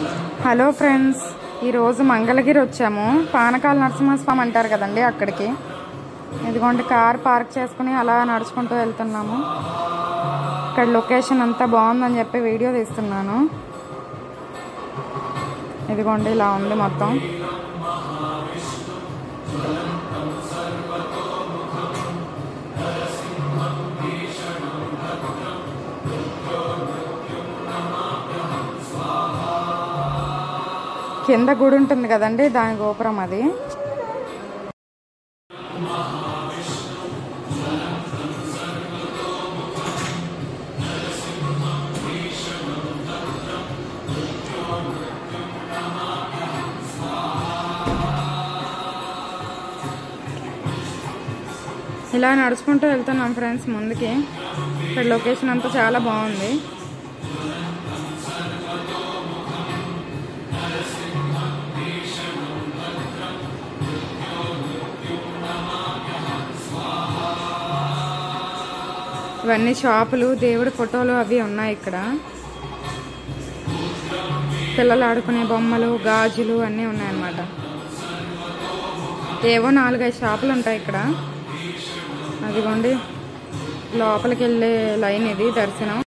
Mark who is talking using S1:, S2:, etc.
S1: hello friends ఈరోజు మంగళగిరి వచ్చాము పానకాల నరసింహస్వామి అంటారు కదండి అక్కడికి ఇదిగోండి కార్ పార్క్ చేసుకుని అలా నడుచుకుంటూ వెళ్తున్నాము ఇక్కడ లొకేషన్ అంతా బాగుందని చెప్పి వీడియో తీస్తున్నాను ఇదిగోండి ఇలా ఉంది మొత్తం కింద గుడి ఉంటుంది కదండి దాని గోపురం అది ఇలా నడుచుకుంటూ వెళ్తున్నాం ఫ్రెండ్స్ ముందుకి ఇక్కడ లొకేషన్ అంతా చాలా బాగుంది ఇవన్నీ షాపులు దేవుడి ఫోటోలు అవి ఉన్నాయి ఇక్కడ పిల్లలు ఆడుకునే బొమ్మలు గాజులు అన్నీ ఉన్నాయన్నమాట ఏవో నాలుగైదు షాపులు ఉంటాయి ఇక్కడ అదిగోండి లోపలికి వెళ్ళే లైన్ ఇది దర్శనం